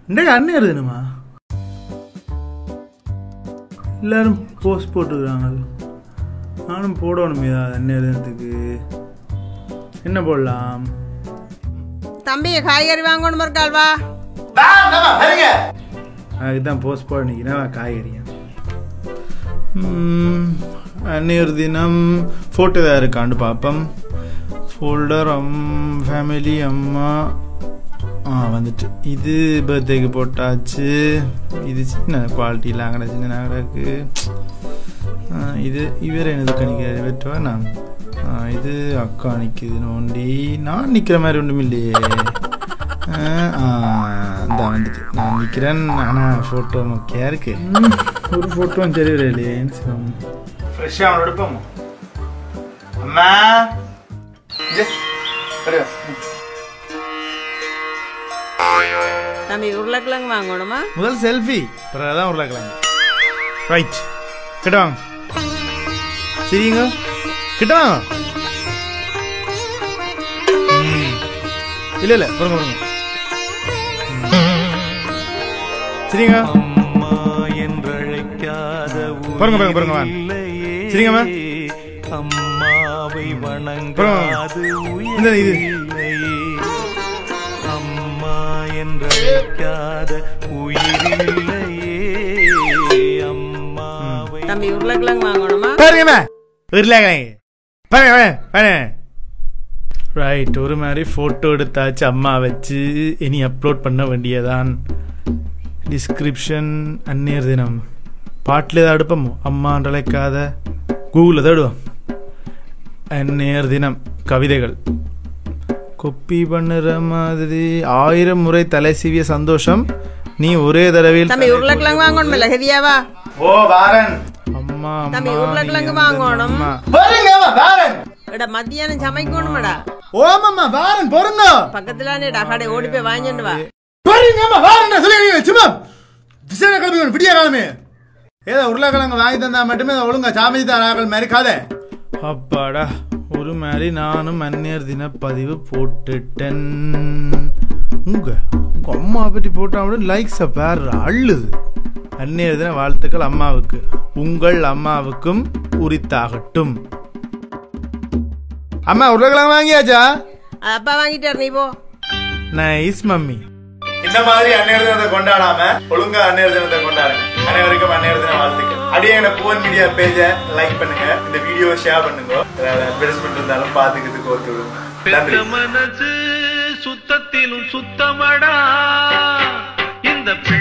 இன்றைக்கு அண்ணன் எழுதுணுமா எல்லாரும் போஸ்ட் போட்டுக்கிறாங்க நானும் போடணும் ஏதாவது அண்ணன் எழுதுனதுக்கு என்ன போடலாம் தம்பி காய்கறி வாங்கணும் இருக்கால்வா அதுக்கு தான் போஸ்ட் போட நிற்கிறேன் காய்கறியா ம், அன்னையொரு தினம் ஃபோட்டோ ஏதாவது இருக்காண்டு பார்ப்போம் ஃபோல்டர் அம் ஃபேமிலி அம்மா ஆ வந்துட்டு இது பர்த்டேக்கு போட்டாச்சு இது சின்ன குவாலிட்டியில் அங்கே சின்ன நகராக்கு இது இவர் எனது கணிக்க வெட்டுவா நான் ஆ, இது அக்கா நிற்குது நோண்டி நான் நிற்கிற மாதிரி ஒன்றும் இல்லையே இந்த வந்துட்டு நான் நிற்கிறேன் ஆனால் ஃபோட்டோ மொக்கையாக இருக்கு ஒரு ஃபோட்டோ சரி இல்லையே ஃப்ரெஷ்ஷாக அவனோட எடுப்போம் அம்மா இங்க, வருவா. தம்பி உருளைக்கிழங்கு வாங்கணுமா முதல் செல்ஃபி பிறகு தான் உருளைக்கிழங்கு ரைட் கிட்ட வாங்க சரிங்க கிட்ட வாங்க ம். இல்ல இல்ல பொறுங்க பொறுங்க ம். சரிங்க அம்மா என்றழைக்காத பாருங்க, பாருங்க, பாருங்க, வாங்க. உயிரில்லையே. சரிங்கம்மா. அம்மாவை வணங்காது பாருங்க. இந்த இது. உயிரில்லையே. அம்மா என்றழைக்காத உயிரில்லையே அம்மாவை தம்பி உருளைக்கிழங்கு வாங்கணுமா பாருங்கம்மா உருளைக்கிழங்கு பாருங்க பாருங்க, பாருங்க ரைட் ஒரு மாதிரி ஃபோட்டோ எடுத்தாச்சு அம்மா வச்சு இனி அப்லோட் பண்ண வேண்டியதான் டிஸ்கிரிப்ஷன் அந்நியர் தினம் பாட்டில் ஏதாவது அடுப்பமோ அம்மான்ற அழைக்காத கூகுளில் தேடுவோம் அந்நியர் தினம் கவிதைகள் கொப்பி பண்ணுற மாதிரி ஆயிரம் முறை தலை சீவிய சந்தோஷம் நீ ஒரே தடவையில் தம்பி உருளைக்கிழங்கு வாங்கணும் இல்ல ஹெதியாவா ஓ வாரன் அம்மா தம்பி, அம்மா, உருளைக்கிழங்கு நீ வந்து வாங்கணும். அம்மா. பாருங்க வாரன் எடா மத்தியானம் சமைக்கணுமாடா ஓமம்மா வாரன் பொறுங்க பக்கத்துல கடை ஓடி போய் வாங்கிட்டு வா பாருங்கம்மா வாரன் சொல்லி சும்மா விசேஷ கிளம்பி விடிய காலமே ஏதோ உருளைக்கிழங்கு வாங்கி தந்தா மட்டுமே அதை ஒழுங்கா சாமி தாராக்கள் மறுக்காத அப்பாடா ஒரு மாதிரி நானும் அந்நியர் தின பதிவு போட்டுட்டேன் உங்க உங்க அம்மா பற்றி போட்டா கூட லைக்ஸை பேர் அள்ளுது அந்நியர் தின வாழ்த்துக்கள் அம்மாவுக்கு உங்கள் அம்மாவுக்கும் உரித்தாகட்டும் அம்மா உருளைக்கிழங்கு வாங்கியாச்சா அது அப்பா வாங்கிட்டாரு நீ போ நைஸ் மம்மி இந்த மாதிரி அன்னையர் தினத்தை கொண்டாடாம ஒழுங்கா அன்னையர் தினத்தை கொண்டாடுங்க அனைவருக்கும் அன்னையர் தின வாழ்த்துக்கள் அப்படியே என்ன புவன் மீடியா பேஜ லைக் பண்ணுங்க இந்த வீடியோ ஷேர் பண்ணுங்க ஏதாவது அட்வர்டைஸ்மெண்ட் இருந்தாலும் பாத்துக்கிறதுக்கு ஒத்து விடுங்க நன்றி பெத்த மனசு சுத்தத்திலும் சுத்தமடா இந்த பிள்ளை